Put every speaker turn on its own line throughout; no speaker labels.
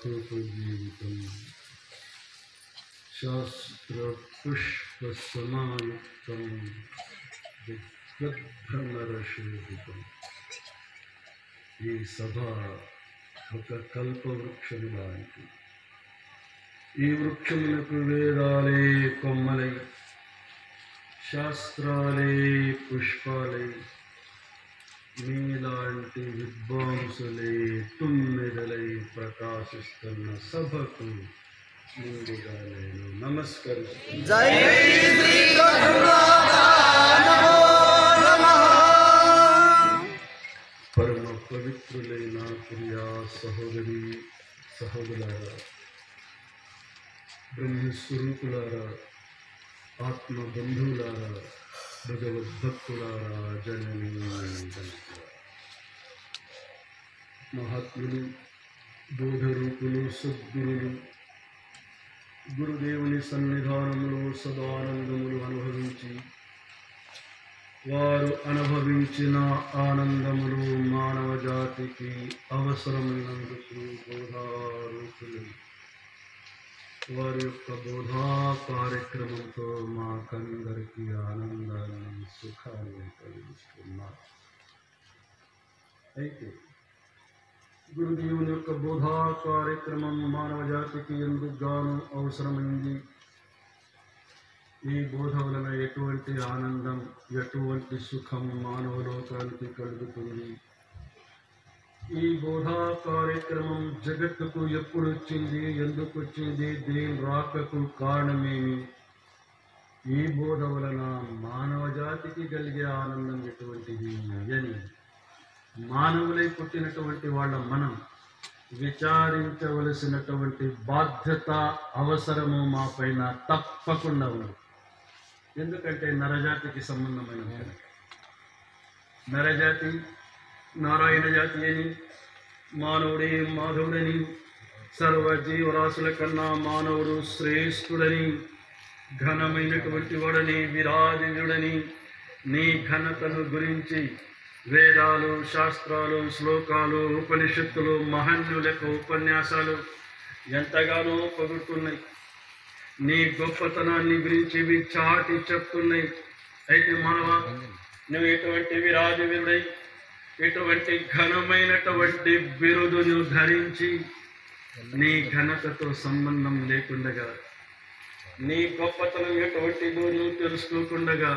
శాశ్వత జీవితం శాస్త్ర పుష్ప సమాయుక్తం దిగ్భ్రమరశోభితం ఈ సభ ఒక కల్పవృక్షం లాంటి ఈ వృక్షములకు వేదాలే కొమ్మలై శాస్త్రాలే పుష్పాలై మీలాంటి విద్వాంసులే తుమ్మెదలై ప్రకాశిస్తున్న సభకు ముందుగా నేను నమస్కరిస్తున్నాను
జై శ్రీ రఘునాథ నమో నమః
పరమ పవిత్రులైన ప్రియా సహోదరి సహోదరులారా బ్రహ్మస్వరూపులారా ఆత్మ బంధువులారా భగవద్భక్తులారా జననీ జనకులారా. మహాత్ములు బోధరూపులు సద్గురులు గురుదేవుని సన్నిధానములో సదానందములు అనుభవించి వారు అనుభవించిన ఆనందములు మానవ జాతికి అవసరమైనందుకు బోధారూపులు వారి యొక్క బోధా కార్యక్రమంతో మాకందరికీ ఆనందాన్ని సుఖాన్ని కలిగిస్తున్నారు అయితే గురుదేవుని యొక్క బోధా కార్యక్రమం మానవ జాతికి ఎందుకు గాను అవసరమైంది ఈ బోధ వలన ఎటువంటి ఆనందం ఎటువంటి సుఖం మానవ లోకానికి కలుగుతుంది ఈ బోధా కార్యక్రమం జగత్తుకు ఎప్పుడు వచ్చింది ఎందుకు వచ్చింది దేని రాకకు కారణమేమి ఈ బోధ వలన మానవ జాతికి కలిగే ఆనందం ఎటువంటిది అని మానవులై పుట్టినటువంటి వాళ్ళ మనం విచారించవలసినటువంటి బాధ్యత అవసరము మా పైన తప్పకుండా ఉంది ఎందుకంటే నరజాతికి సంబంధమైన కనుక నరజాతి నారాయణ జాతి అని మానవుడే మాధవుడని సర్వ జీవరాశుల కన్నా మానవుడు శ్రేష్ఠుడని ఘనమైనటువంటి వాడని విరాజుడని నీ ఘనతను గురించి వేదాలు శాస్త్రాలు శ్లోకాలు ఉపనిషత్తులు మహన్యులకు ఉపన్యాసాలు ఎంతగానో పొగుడుతున్నాయి నీ గొప్పతనాన్ని గురించి ఇవి చాటి చెప్తున్నాయి అయితే మానవ నువ్వు ఎటువంటి విరాజు వీరుడై ఎటువంటి ఘనమైనటువంటి బిరుదును ధరించి నీ ఘనతతో సంబంధం లేకుండగా నీ గొప్పతనం ఎటువంటిదో నువ్వు తెలుసుకోకుండగా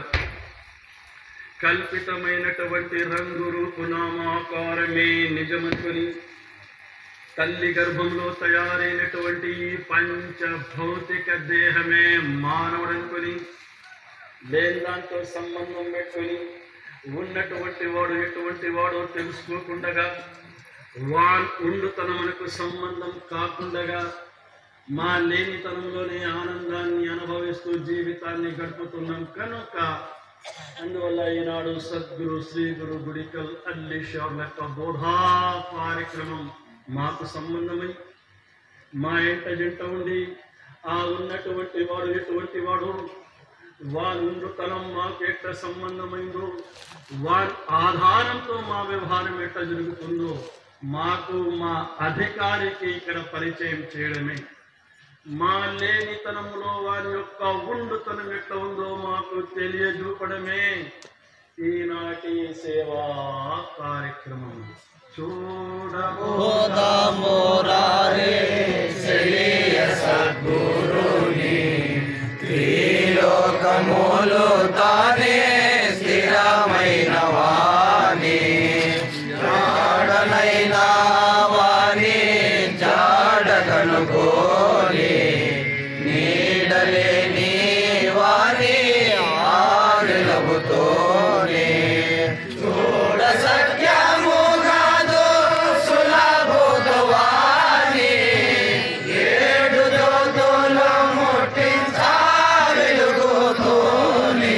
కల్పితమైనటువంటి రంగు రూపు నామాకారమే నిజమనుకొని తల్లి గర్భంలో తయారైనటువంటి ఈ పంచ భౌతిక దేహమే మానవుడనుకొని లేని దాంతో సంబంధం పెట్టుకొని ఉన్నటువంటి వాడు ఎటువంటి వాడో తెలుసుకోకుండగా వాన్ ఉండుతనమునకు సంబంధం కాకుండగా మా లేనితనంలోనే ఆనందాన్ని అనుభవిస్తూ జీవితాన్ని గడుపుతున్నాం కనుక అందువల్ల ఈనాడు సద్గురు శ్రీ గురు గుడికల్ అల్లీశ్వర్ యొక్క బోధా కార్యక్రమం మాకు సంబంధమై మా ఎంట జంట ఉండి ఆ ఉన్నటువంటి వాడు ఎటువంటి వాడు వారి ఉండుతనం మాకు ఎట్ట సంబంధమైందో వారి ఆధారంతో మా వ్యవహారం ఎట్ట జరుగుతుందో మాకు మా అధికారికి ఇక్కడ పరిచయం చేయడమే మా లేనితనంలో వారి యొక్క ఉండుతనం ఎట్లా ఉందో మాకు తెలియజూపడమే ఈనాటి సేవా కార్యక్రమం చూడబో
బోధమురారే శ్రీయ సద్గురుని త్రిలోకములు తానే స్థిరమైన వాణి జాడనైన వాణి జాడగనుకోని నీడలేని వాణి ఆడలబుతోనే చూడ సత్యము కాదు సులభుతవాణి ఏడు దోతుల ముట్టించా వెలుగుతోనే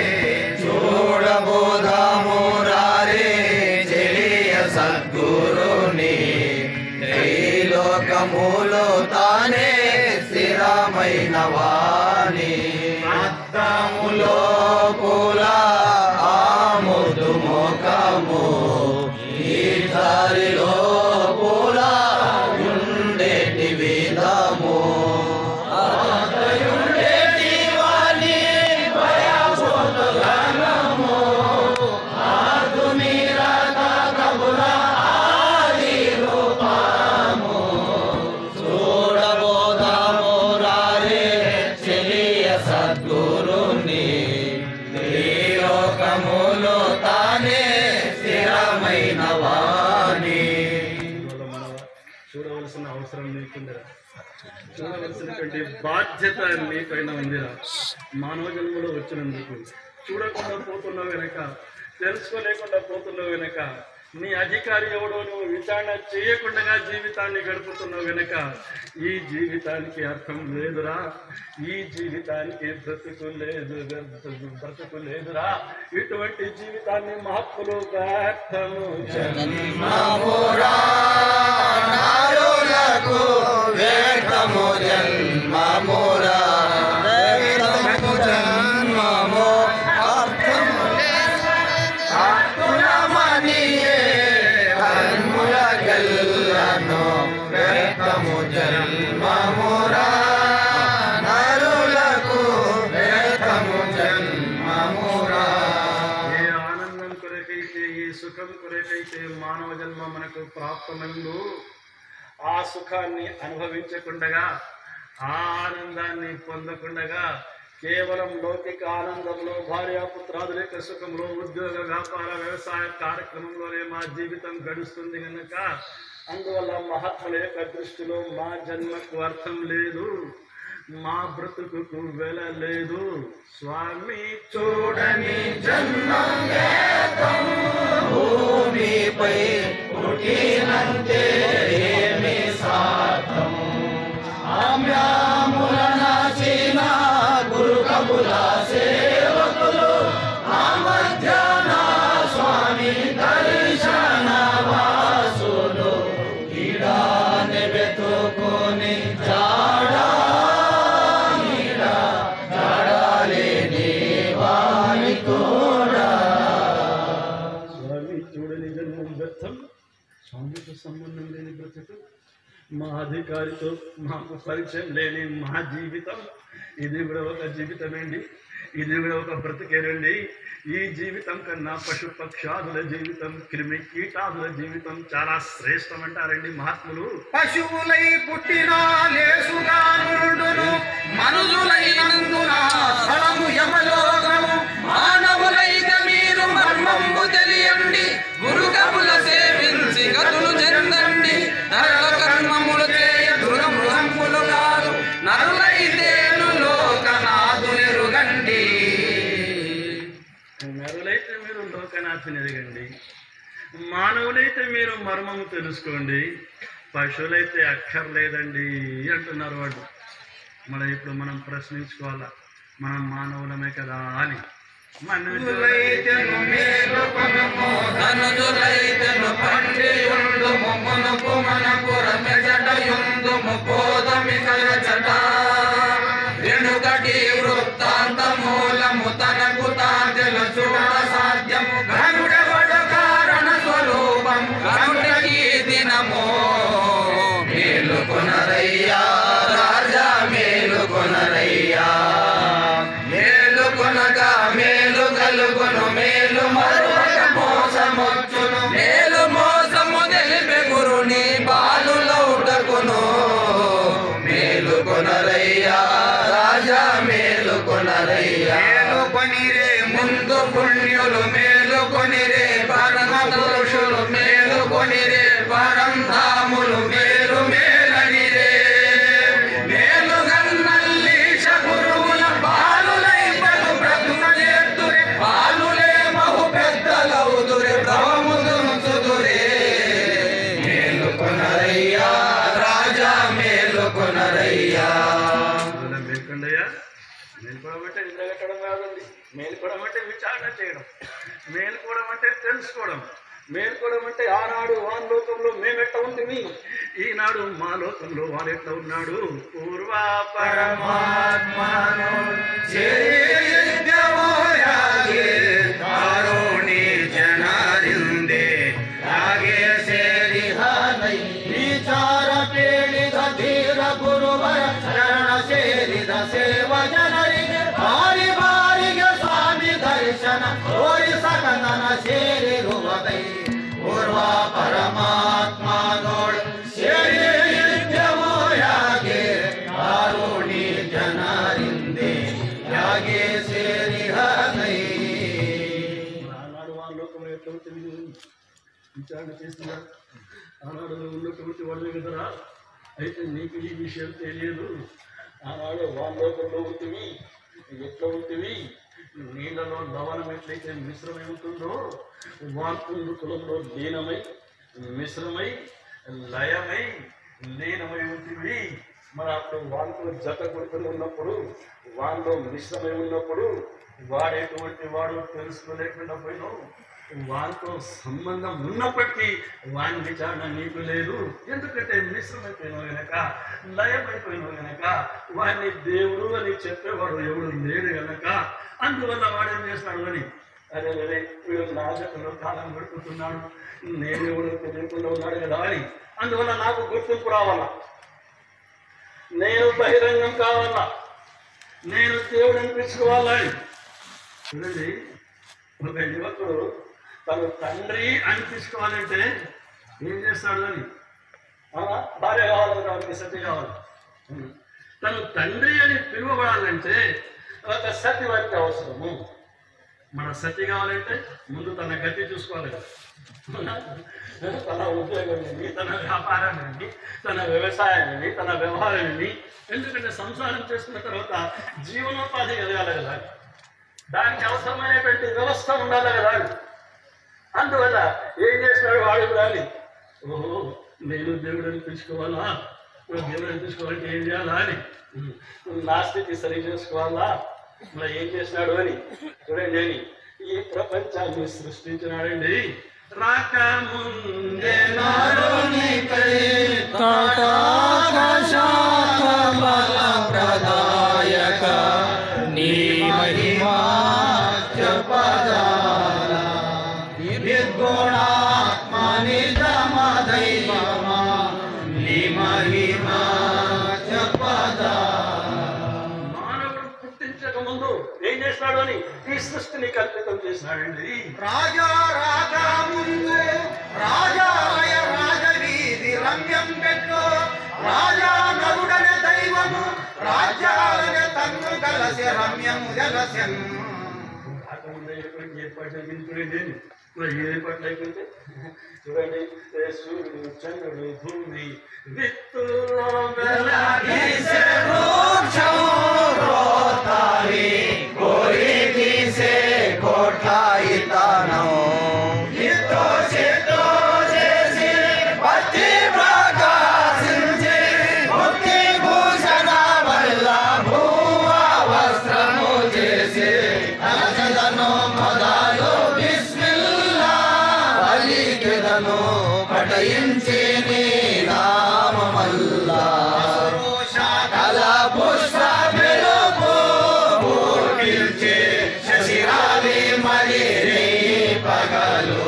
చూడబోధమురారే చెలియ సద్గురుని త్రైలోకములో తానే స్థిరమైన వాణి అద్దములో పూల ఆముదు మోకము ఈ దారిలో పూల ఉండేటి ఏటి విధము ఆదయుండేటివాని భయభూతులనము ఆదుమీరక కబుల ఆది రూపము చూడబోదాము రారే చెలియ సద్గురుని త్రిలోకములు తానే స్థిరమైన వాణి
ఇవాళ మన చూడవలసిన అవసరం నీకుందిరా చూడవలసినటువంటి బాధ్యత నీపైన ఉందిరా మానవ జన్మలో వచ్చినందుకు చూడకుండా పోతున్నావు వెనక తెలుసుకోలేకుండా పోతున్నావు వెనక నీ అధికారి ఎవడో నువ్వు విచారణ చేయకుండా జీవితాన్ని గడుపుతున్నావు వెనక ఈ జీవితానికి అర్థం లేదురా ఈ జీవితానికి బ్రతుకు లేదు బ్రతుకు లేదురా ఇటువంటి జీవితాన్ని మహాత్ములు వ్యర్థము
జన్మమురా నారులకు వేటము జన్మమురా వేటము జన్మము అర్థము ఆత్మనమనియే కర్ముల గెల్లను వేటము జన్మమురా నరులకు వేటము జన్మమురా
ఏ ఆనందం కొరకైతే ఈ సుఖం కొరకైతే మానవ జన్మ మనకు ప్రాప్తమందు ఆ సుఖాన్ని అనుభవించకుండగా ఆ ఆనందాన్ని పొందకుండగా కేవలం లౌకిక ఆనందంలో భార్యాపుత్రాదుల యొక్క సుఖంలో ఉద్యోగ వ్యాపార వ్యవసాయ కార్యక్రమంలోనే మా జీవితం గడుస్తుంది కనుక అందువల్ల మహాత్ముల యొక్క దృష్టిలో మా జన్మకు అర్థం లేదు మా బ్రతుకుకు వెల లేదు స్వామి
చూడని జన్మం వేదం భూమిపై పుట్టినంతే ఏమి సార్థం ఆమ్యాముల నాచిన గురు కబుల సేవకులు ఆ మధ్యాహ్న స్వామి దర్శన వాసులు ఇడాని వెతుకుని జాడా నీడా జాడాలేని వారి కూడా
స్వామి చూడని జన్మం వ్యర్థం స్వామితో సంబంధం లేని బ్రతుకు మా అధికారితో మాకు పరిచయం లేని మా జీవితం ఇది కూడా ఒక జీవితమేండి ఇది కూడా ఒక బ్రతికేనండి ఈ జీవితం కన్నా పశు పక్షాదుల జీవితం క్రిమి కీటాదుల జీవితం చాలా శ్రేష్టం అంటారండి మహాత్ములు
పశువులై పుట్టిన లేసుగా నుండును మనుజులైనందున స్థలము యమలోకము మానవులైన మీరు మర్మంబు తెలియండి గురుకముల సేవించి గతులు చెందండి నరల కర్మములు చేయ దురమృహములు కాదు నరులైతేను లోకనాథు ఎరుగండి
నరులైతే మీరు లోకనాథుని ఎదగండి మానవులైతే మీరు మర్మము తెలుసుకోండి పశువులైతే అక్కర్లేదండి అంటున్నారు వాడు మరి ఇప్పుడు మనం ప్రశ్నించుకోవాలా మనం మానవులమే కదా అని
మనుజులైతెను మేలుకొనుము, ధనుజులైతెను పండియుండుము, మునుపు మనకు రమ్యజటయుండుము, పోదమికల జట. వెనుకటి వృత్తాంతమూలము తనకు తాజల చూడ సాధ్యము ఘనుడెవడు కారణ స్వరూపము ఘనుడికి దినము మేలుకొనరయ్యా రాజా మేలుకొనరయ్యా మేలుకొనగా మేలు కలుగును మేలు మరొక మోసమొచ్చును మేలు మోసము తెలిపే గురుని బాలులౌటకును మేలుకొనరయ్యా రాజా మేలుకొనరయ్యా మేలుకొనిరే ముందు పుణ్యులు మేలుకొనిరే పరమ పురుషులు మేలుకొనిరే పరంధాములు మేలు మేలనిరే మేలు గన్నల్లీశ గురువుల బాలులై పలు బ్రతుకలేతురే బాలులే బహు పెద్దలవుదురే భవముదురే మేలుకొనరయ్యా రాజా మేలుకొనరయ్యా
అలా మేల్కొండయ్యా మేల్కోవడం అంటే నిద్రగట్టడం కాదండి మేల్కోవడం అంటే విచారణ చేయడం మేల్కోవడం అంటే తెలుసుకోవడం మేల్కోవడం అంటే ఆనాడు ఆ లోకంలో మేమెట్ట ఉంటుంది ఈనాడు మా లోకంలో వాడెట్లా ఉన్నాడు పూర్వాపరమా
పరమాత్మను చేద్యమోయాగే కారుణి జనరిందే యాగే ಸೇರಿಹನೈ ವಿಚಾರ ಪೇಳಿದ ಧೀರ ಸೇವ ಜನರಿಗೆ ಬಾರಿ ಬಾರಿಗೆ ಸ್ವಾಮಿ ದರ್ಶನ ತೋರಿಸಕಂದನ ಸೇರಿರುವುದೈ ಪೂರ್ವ ಪರಮಾತ್ಮ ನೋಡ್ ಸೇರಿದ್ದೆವು ಯಾಗೆ ಕಾರುಣಿ ಜನರಿಂದೆ ಯಾಗೆ ಸೇರಿಹದೈ
ఆనాడు వాళ్ళ లోకంలో ఎట్లా ఉంటుంది విచారణ చేస్తున్నారు ఆనాడు నువ్వు ఉన్నటువంటి వాళ్ళు కదరా అయితే నీకు ఈ విషయం తెలియదు ఆనాడు వాళ్ళ లోకంలో ఉంటుంది ఎట్లా ఉంటుంది నీళ్ళలో లవణం ఎట్లయితే మిశ్రమై ఉంటుందో వాంకుండు కులంలో లీనమై మిశ్రమై లయమై లీనమై ఉంటుంది మరి అప్పుడు వాళ్ళతో జత కొడుకుని ఉన్నప్పుడు వాళ్ళలో మిశ్రమై ఉన్నప్పుడు వాడేటువంటి వాడు తెలుసుకోలేకుండా పోయినావు వారితో సంబంధం ఉన్నప్పటికీ వాని విచారణ నీకు లేదు ఎందుకంటే మిశ్రమైపోయినావు గనక లయమైపోయినావు గనక వాడిని దేవుడు అని చెప్పేవాడు ఎవడు లేడు గనక అందువల్ల వాడేం చేస్తాడు అని అరే అరే వీడు నా జతలో కాలం గడుపుతున్నాడు నేను ఎవడు తెలియకుండా ఉన్నాడు కదా అని అందువల్ల నాకు గుర్తింపు రావాలా నేను బహిరంగం కావాలా నేను దేవుడు అనిపించుకోవాలని చూడండి ఒక యువకుడు తను తండ్రి అనిపించుకోవాలంటే ఏం చేస్తాడు అని అవునా? భార్య కావాలి కాబట్టి సత్య కావాలి ఉం. తను తండ్రి అని పిలువబడాలంటే ఒక సతి వారికి అవసరము మన సత్య కావాలంటే ముందు తన గతి చూసుకోవాలి కదా అవునా? తన ఉద్యోగం ఏంటి తన వ్యాపారం ఏంటి తన వ్యవసాయం ఏంటి తన వ్యవహారం ఏంటి ఎందుకంటే సంసారం చేసుకున్న తర్వాత జీవనోపాధి కలగాలి కదా దానికి అవసరమైనటువంటి వ్యవస్థ ఉండాలి కదా అందువల్ల ఏం చేస్తున్నాడు వాడు కూడా అని ఓహో నేను దేవుడు అనిపించుకోవాలా ఇప్పుడు దేవుడు అనిపించుకోవాలంటే ఏం చేయాలా అని నా స్థితి సరి చేసుకోవాలా మరి ఏం చేసినాడు అని చూడండి అని ఈ ప్రపంచాన్ని సృష్టించినాడండి రాకముందే
ప్రదాయక నీ మహిమా నిర్గుణాత్మ నిజమ దైవమా నీ మహిమా చెప్పదా
మానవుడు పుట్టించక ముందు ఏం చేసినాడు అని ఈ సృష్టిని కల్పితం చేసినాడండి
రాజా రాజా ముందు రాజాలయ రాజవీధి రమ్యం పెట్టు రాజా నరుడన దైవము రాజ్యాలయ తన్ను కలసి రమ్యము జలస్యన్
రాకముందే ఎటువంటి ఏర్పాటు జరిగింది చూడండి మరి ఏ ఏర్పాట్లు అయిపోతే చూడండి ఏ సూర్యుడు చంద్రుడు భూమి విత్తులో
ईसे वृक्षों रोतारी, कोई से कोठाई तानो हितो से तो जैसे पति प्रकाशिंचे, मुक्ति भूषण वल्ला भुवा वस्त्रము చేసి అలసదను మొదలు బిస్మిల్లా పలికెదను పటయించి నీ నామమల్లా కల పుష్ప వెలుగు పూర్తించే శశిరావి మరి రే పగలు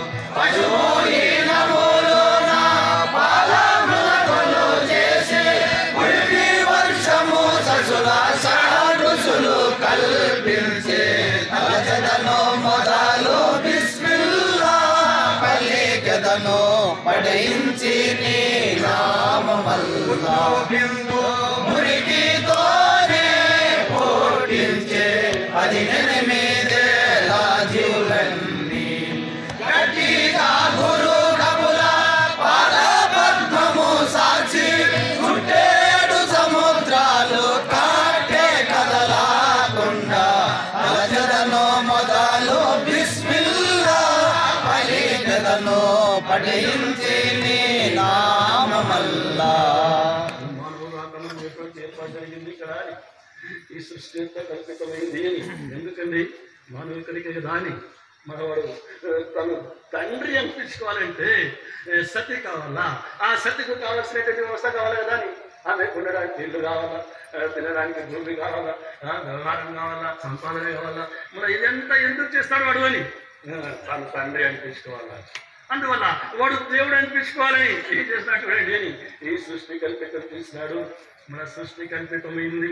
పశుహీనములు నా పాలములను చేసి ఉడిపి వర్షము ససుల షడుసులు కల్పించే తలచదను మొదలు బిస్మిల్లా పలికెదను పడయించి నీ నామమల్లా బిందు మురికితోనే పోటించే పదినెనిమిదే జీవులన్నీ గట్టిగా గురు కపుల పాద పద్మము సాక్షి చుట్టేడు సముద్రాలు కాటే కదలాకుండా అలచదను మొదలు బిస్మిల్లా పలికదను పఠించి నీ నామమల్లా
మానవ రాకముందు ఎటువంటి ఏర్పాటు జరిగింది ఇక్కడ ఈ సృష్టి అంతా కల్పితమైంది అని ఎందుకండి మానవికనికి కదా అని మనవాడు ఆ, తను తండ్రి అనిపించుకోవాలంటే ఆ, సతి కావాలా ఆ సతికి కావాల్సినటువంటి వ్యవస్థ కావాలి కదా అని ఆమె ఉండడానికి ఇల్లు కావాలా ఆ, తినడానికి భూమి కావాలా ఆ, వ్యవహారం కావాలా సంపాదన కావాలా మరి ఇదంతా ఎందుకు చేస్తాడు వాడు అని ఆ, తను తండ్రి అనిపించుకోవాలా అందువల్ల వాడు దేవుడు అనిపించుకోవాలని ఏం చేసినట్టు చూడండి అని ఈ సృష్టి కల్పితం చేసినాడు మన సృష్టి కల్పితమైంది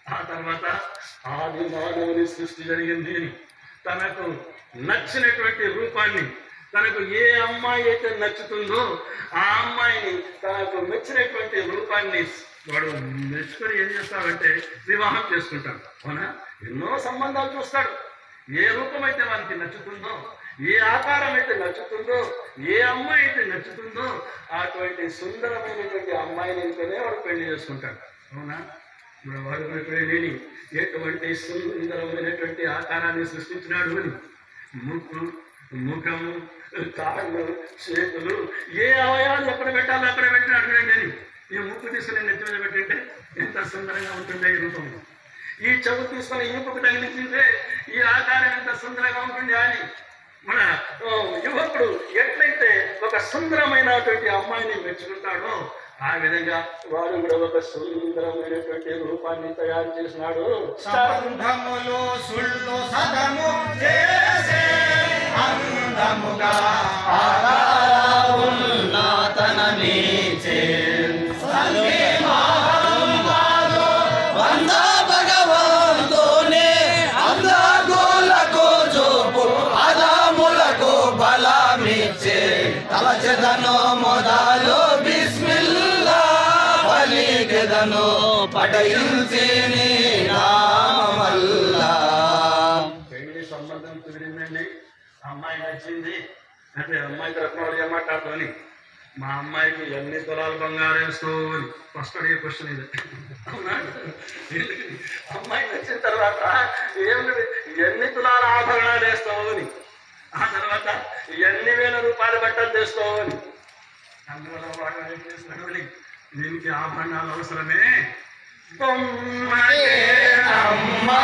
ఆ తర్వాత ఆది మానవుని సృష్టి జరిగింది అని తనకు నచ్చినటువంటి రూపాన్ని తనకు ఏ అమ్మాయి అయితే నచ్చుతుందో ఆ అమ్మాయిని తనకు మెచ్చినటువంటి రూపాన్ని వాడు మెచ్చుకొని ఏం చేస్తాడంటే వివాహం చేసుకుంటాడు అవునా ఎన్నో సంబంధాలు చూస్తాడు ఏ రూపం అయితే వానికి నచ్చుతుందో ఏ ఆకారం అయితే నచ్చుతుందో ఏ అమ్మాయి అయితే నచ్చుతుందో అటువంటి సుందరమైనటువంటి అమ్మాయిని అయితేనే వాడు పెళ్లి చేసుకుంటాడు అవునా మన వాడు పెళ్ళిని ఎటువంటి సుందరమైనటువంటి ఆకారాన్ని సృష్టించినాడు అని ముక్కు ముఖము కాళ్ళు చేతులు ఏ అవయవాలు ఎక్కడ పెట్టాలో అక్కడ పెట్టినాడు నేను ఈ ముక్కు తీసుకుని నెత్తి మీద పెట్టింటే ఎంత సుందరంగా ఉంటుంది ఈ రూపం ఈ చెవు తీసుకుని ఈ ముక్కు తగిలించింటే ఈ ఆకారం ఎంత సుందరంగా ఉంటుంది అని మన ఓ, యువకుడు ఎట్లయితే ఒక సుందరమైనటువంటి అమ్మాయిని మెచ్చుకుంటాడో ఆ విధంగా వాడు కూడా ఒక సుందరమైనటువంటి రూపాన్ని తయారు చేసినాడు
సంధములు సుళ్ళు సదము చేసే అందముగా ఆరావున్నాతనమీచే సంగే మహంబాదు వంద భగవంతునే అందగులకు చూపు అదములకు బలమిచ్చే తలచెదను మొదలు బిస్మిల్లా పలికెదను పటయించి నీ నామల్లా
పెళ్లి సంబంధం కుదిరిందండి అమ్మాయి నచ్చింది అంటే అమ్మాయి తరఫున వాళ్ళు ఏం మాట్లాడుతుంది మా అమ్మాయికి ఎన్ని తులాలు బంగారం వేస్తావు అని ఫస్ట్ అడిగే క్వశ్చన్ ఇది అవునా ఎందుకని? అమ్మాయి నచ్చిన తర్వాత ఏమి ఎన్ని తులాల ఆభరణాలు వేస్తావు అని ఆ తర్వాత ఎన్ని వేల రూపాయల బట్టలు తెస్తావు అని అందువల్ల వాడు ఏం చేస్తున్నాడు అని, దీనికి ఆభరణాలు అవసరమే బొమ్మకే అమ్మ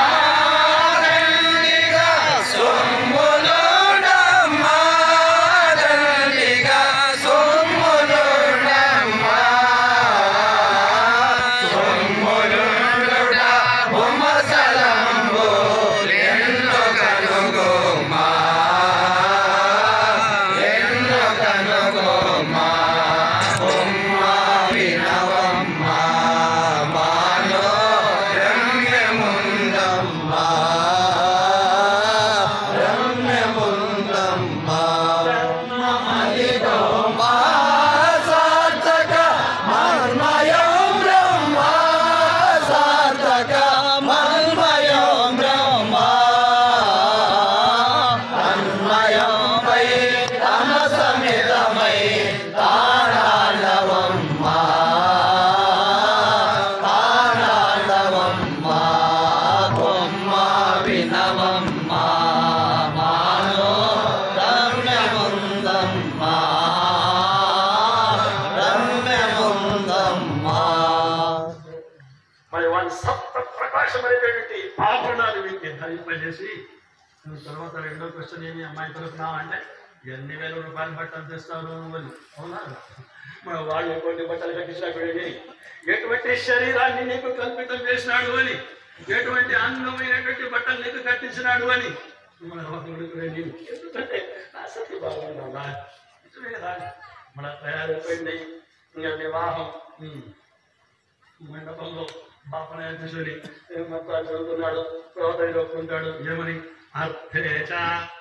మరి వారి సప్త ప్రకాశమైనటువంటి ఆభరణాలు వీరికి ధరింపజేసి నువ్వు తర్వాత రెండో క్వశ్చన్ ఏమి అమ్మాయి తరఫున అంటే ఎన్ని వేల రూపాయలు బట్టలు తెస్తారు అని అవునా మన వాళ్ళు ఎటువంటి బట్టలు కట్టించినాడు అని ఎటువంటి శరీరాన్ని నీకు కల్పితం చేసినాడు అని ఎటువంటి అందమైనటువంటి బట్టలు నీకు కట్టించినాడు అని మన భగవంతుడు వెళ్ళి ఎందుకంటే నా సత్య బాగుండాలా నిజమే కదా మన తయారైపోయింది ఇంకా వివాహం ఉమ్. మండపంలో బాపనయ్య కూర్చొని మంత్రాలు చదువుతున్నాడు ప్రవర్తన ఒప్పుకుంటాడు ఏమని అర్థేచ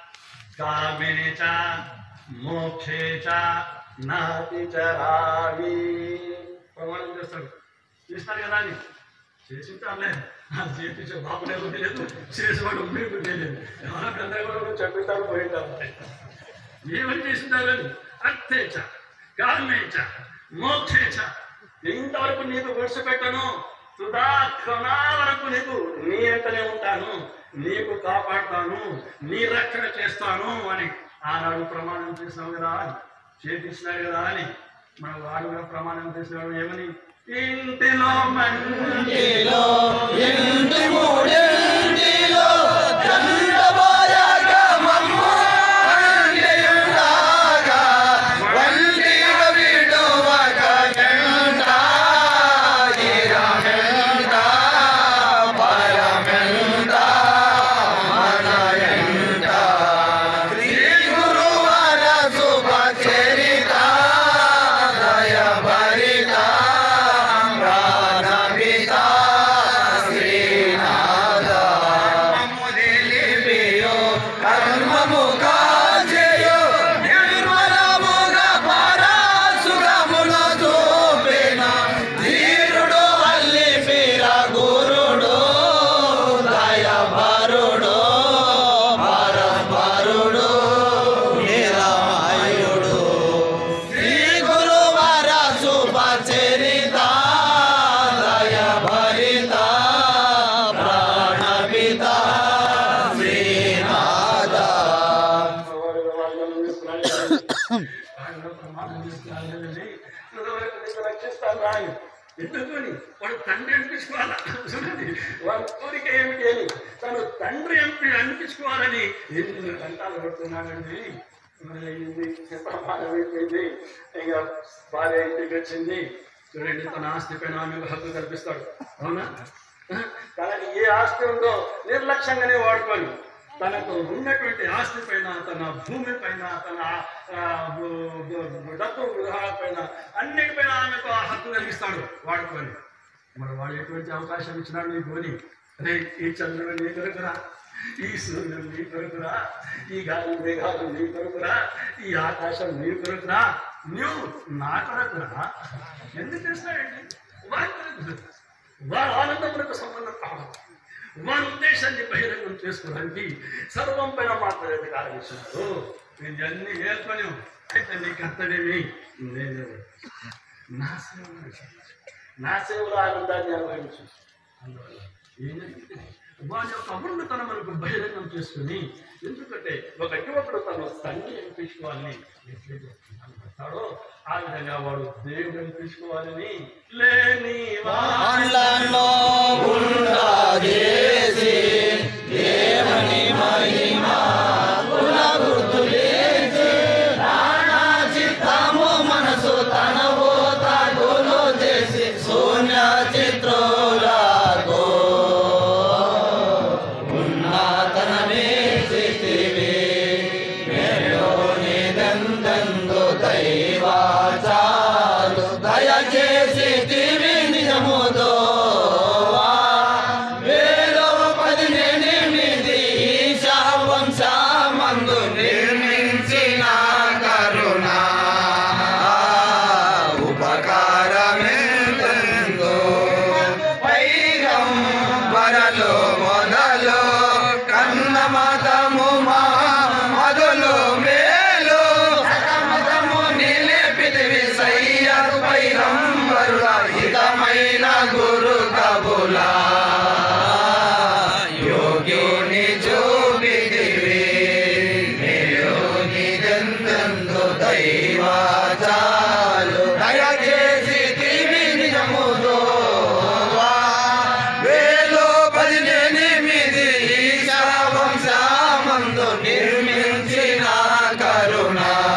కామేచ మోక్షేచ నాతి చరామి ప్రమాణం చేస్తాడు చేస్తారు కదా అని చేసింటారులే అది చేపించే బాపనే తెలియదు చేసేవాడు మీకు తెలియదు ఎవరికంతా కూడా చెప్పిస్తారు పోయింటారు ఏమని చేసింటారని అర్థేచ కామేచ మోక్షేచ ఇంతవరకు నీకు విడిచిపెట్టను సుధా క్షణా వరకు నీకు నీ ఎంతనే ఉంటాను నీకు కాపాడుతాను నీ రక్షణ చేస్తాను అని ఆనాడు ప్రమాణం చేసినావు కదా అని చేపించినాడు కదా అని మన వాడు కూడా ప్రమాణం చేసినాడు ఏమని ఇంటిలో మంటిలో
ఇంటి మూడింటిలో చంద్రబాయగా మమ్ము అంటియుండగా వంటిగ విడువక ఎంట ఇరమెంట పరమెంట మన ఎంట శ్రీ గురువర శుభ చరిత దయ భరిత ప్రాణపిత
వాడిని ఎందుకని వాడు తండ్రి అనిపించుకోవాలా చూడండి వాడి కోరిక ఏమిటి అని తను తండ్రి ఎంపి అనిపించుకోవాలని ఎన్ని గంటలు పడుతున్నానండి మరి ఇది ప్రమాదం అయిపోయింది ఇక భార్య ఇంటికి వచ్చింది చూడండి తన ఆస్తి పైన ఆమెకు హక్కు కల్పిస్తాడు అవునా తనకి ఏ ఆస్తి ఉందో నిర్లక్ష్యంగానే వాడుకొని తనకు ఉన్నటువంటి ఆస్తి పైన తన భూమి పైన తన ఆ, బు- బు- డబ్బు గృహాల పైన అన్నిటిపైన ఆమెకు ఆ హక్కు కలిగిస్తాడు వాడుకొని మరి వాడు ఎటువంటి అవకాశం ఇచ్చినాడు నీకు అని అరే ఈ చంద్రుడు నీ కొరకురా ఈ సూర్యుడు నీ కొరకురా ఈ గాలి మేఘాలు నీ కొరకురా ఈ ఆకాశం నీ కొరకురా నువ్వు నా కొరకురా ఎందుకు చేస్తాడండి వాడి కొరకు వారి ఆనందములకు సంబంధం కావాలి వారి ఉద్దేశాన్ని బహిరంగం చేసుకోవడానికి సర్వం పైన మాత్రమే అధికారం ఇచ్చినారు నేను అన్ని ఏర్పని అయితే నీ కర్తవ్యమి నేను నా సేవలు నా సేవలో ఆనందాన్ని అనుభవించు అందువల్ల ఏం జరిగింది? వారి యొక్క అమృతతనములకు బహిరంగం చేసుకుని ఎందుకంటే ఒక యువకుడు తన తండ్రి అనిపించుకోవాలని ఎట్లయితే అనుకుంటాడో ఆ విధంగా వాడు దేవుడు అనిపించుకోవాలని లేని
వాళ్ళలో ఉండజేసి దేవుని మహిమ కుల గుర్తులేసి ప్రాణ చిత్తము మనసు తనవు తగులు చేసి శూన్య చిత్రులకు ఉన్నతనమే స్థితివి మేలోని దందందు దైవాచాలు దయచేసి తివి నిజముదో వేలో పదినెనిమిది ఈశా వంశమందు నిర్మించిన కరుణ ఉపకారమెందో పైరం వరలు మొదలు కన్న మతము మా మొదలు మేలు మతము నిలిపిదివి సయ్యరు పైరం వరుల హితమైన గురు కబులా యోగ్యుని చూపిదివి మేలుని దందందు దైవాచాలు దయచేసి తివి నిజముదో వేలో పదినెనిమిది ఈశా వంశమందు నిర్మించిన కరుణ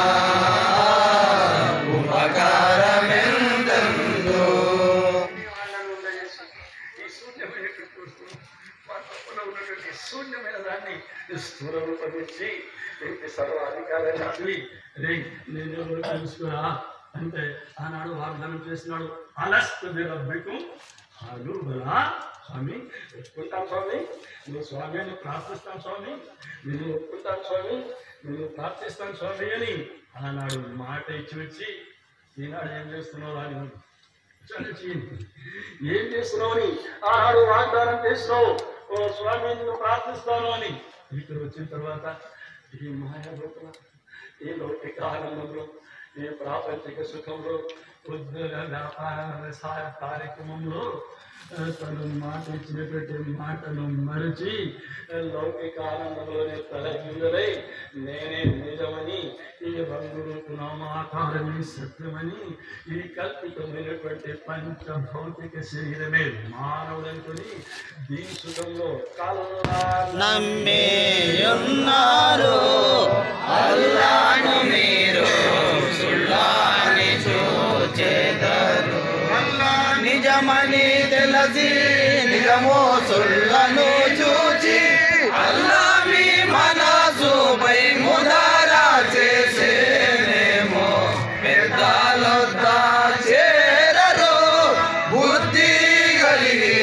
ఉపకారమెందందు
వాళ్ళను ఉండజేసి ఈ శూన్యమైనటువంటి వాతావరణంలో ఉన్నటువంటి శూన్యమైన దాన్ని స్థూల రూపొందించి ఇంటి సర్వాధికారాన్ని రే నేను ఎవరు తెలుసుకురా అంటే ఆనాడు వాగ్దానం చేసినాడు అలస్తు రబ్బికు అలుబలా స్వామి ఒప్పుకుంటాను స్వామి నువ్వు స్వామి అని ప్రార్థిస్తాను స్వామి నేను ఒప్పుకుంటాను స్వామి నేను ప్రార్థిస్తాను స్వామి అని ఆనాడు మాట ఇచ్చి వచ్చి ఈనాడు ఏం చేస్తున్నావు అని చలిచి ఏం చేస్తున్నావు అని ఆనాడు వాగ్దానం చేసినావు ఓ స్వామి నిన్ను ప్రార్థిస్తాను అని ఇక్కడ వచ్చిన తర్వాత ఈ మాయాలోపల ఈ లౌకిక ఆనందంలో ఈ ప్రాపంచిక సుఖంలో ఉద్యోగ వ్యాపార వ్యవసాయ కార్యక్రమంలో ఆ, తను మాట ఇచ్చినటువంటి మాటను మరచి ఆ, లౌకిక ఆనందంలోనే తలకిందలై నేనే నిజమని ఈ రంగులు నామాకారమే సత్యమని ఈ కల్పితమైనటువంటి పంచ భౌతిక శరీరమే మానవుడనుకొని దీని సుఖంలో కల్లా
నమ్మేయున్నారు అల్లాను మీరు సుల్లాని చూచేదరు నిజమని తెలిసి నిజమో సుల్లను చూచి అల్లా మీ మనసుపై ముదారా చేసేనేమో పెద్దలొద్దా చేరరు బుద్ధి కలిగి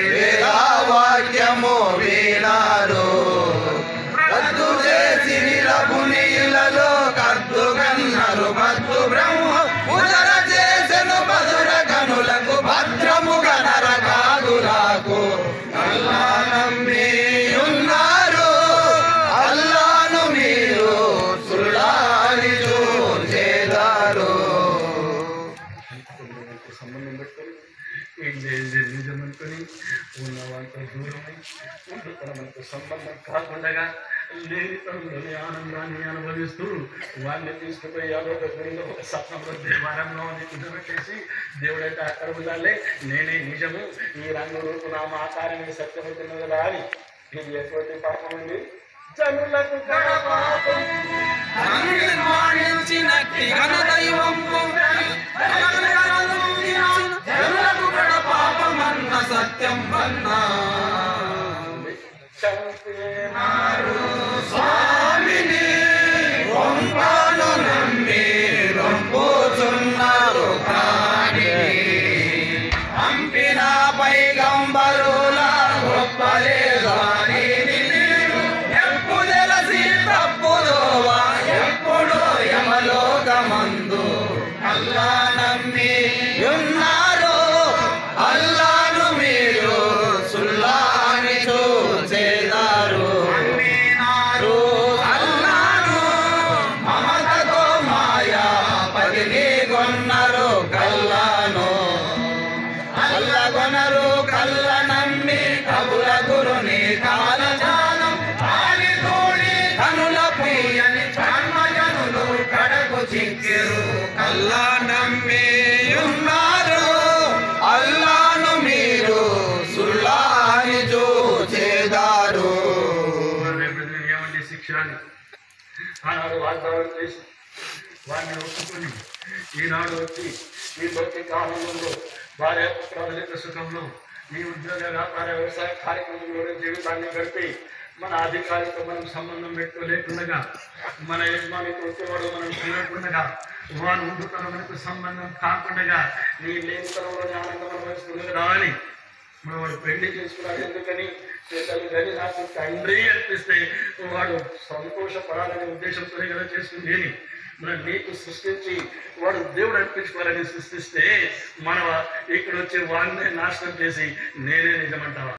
వేదావాక్యము వినారు రద్దు చేసి నిలపు నీళ్ళలో కద్దు కన్నారు మత్తు బ్రహ్మ ఉదర చేసెను మధుర కనులకు భద్రము గనర కాదులకు అల్లా నమ్మి ఉన్నారు అల్లాను మీరు సుల్లాని చూసేదారు
ఉన్నవాళ్ళతో సంబంధం పెట్టుకొని ఏం చేయండి నిజం అనుకొని ఉన్నవాళ్ళతో దూరమై ఉన్నతనమంతో సంబంధం కాకుండా లేనితనంలోని ఆనందాన్ని అనుభవిస్తూ వాడిని తీసుకుపోయి అదొక గుడిలో ఒక సత్నంలో దేవాలయంలో కుదిపెట్టేసి దేవుడైతే అక్కడ ఉండాలి నేనే నిజము ఈ రంగు రూపు నామ ఆకారమే సత్యమవుతున్నది కదా అని ఇది ఎటువంటి పాపం అండి జనులకు కడ పాపం
తను నిర్మాణించినట్టి ఘనదైవము జనులకు కడ పాపమన్న సత్యం వన్నా
చంపేనారు
స్వామిని రొంపాను నమ్మి రొంపుచున్నారు ప్రాణి పంపిన పైగంబరుల గొప్పలే గాని ఎప్పు తెలిసి తప్పుదోవా ఎప్పుడు యమలోకమందు అల్లా నమ్మి ఉన్నారు అల్లాను మీరు సుల్లాని చూసేదారు అల్లాను మమతతో మాయా పదిని కొన్నారు కల్లాను అల్లగొనరు కల్ల నమ్మి కబుల గురుని కాలజాలం ఆడి తోడి కనుల పుయ్యని జన్మజనులు కడకు చిక్కిరు అల్లా నమ్మి ఉన్నారు అల్లాను మీరు సుల్లాని చూచేదారు
ఏమంటే శిక్ష అని ఆనాడు వాగ్దానం చేసి వాడిని ఒప్పుకొని ఈనాడు వచ్చి ఈ భక్తి కాలంలో భార్య పుత్రాల సుఖంలో ఈ ఉద్యోగ వ్యాపార వ్యవసాయ కార్యక్రమంలో జీవితాన్ని గడిపి మన అధికారితో మనం సంబంధం పెట్టుకోలేకుండగా మన యజమానితో వచ్చేవాడు మనం చూడకుండగా వాడు ఉండుతనం మనకు సంబంధం కాకుండా నీ లేనితనంలోని ఆనందం అనుభవిస్తుంది కదా అని మనం వాడు పెళ్లి చేసుకున్నాడు ఎందుకని చేతలు కానీ నాకు తండ్రి అనిపిస్తే వాడు సంతోషపడాలనే ఉద్దేశంతోనే కదా చేసుకుంది అని మనం నీకు సృష్టించి వాడు దేవుడు అనిపించుకోవాలని సృష్టిస్తే మన ఇక్కడ వచ్చే వాడిని నాశనం చేసి నేనే నిజమంటావా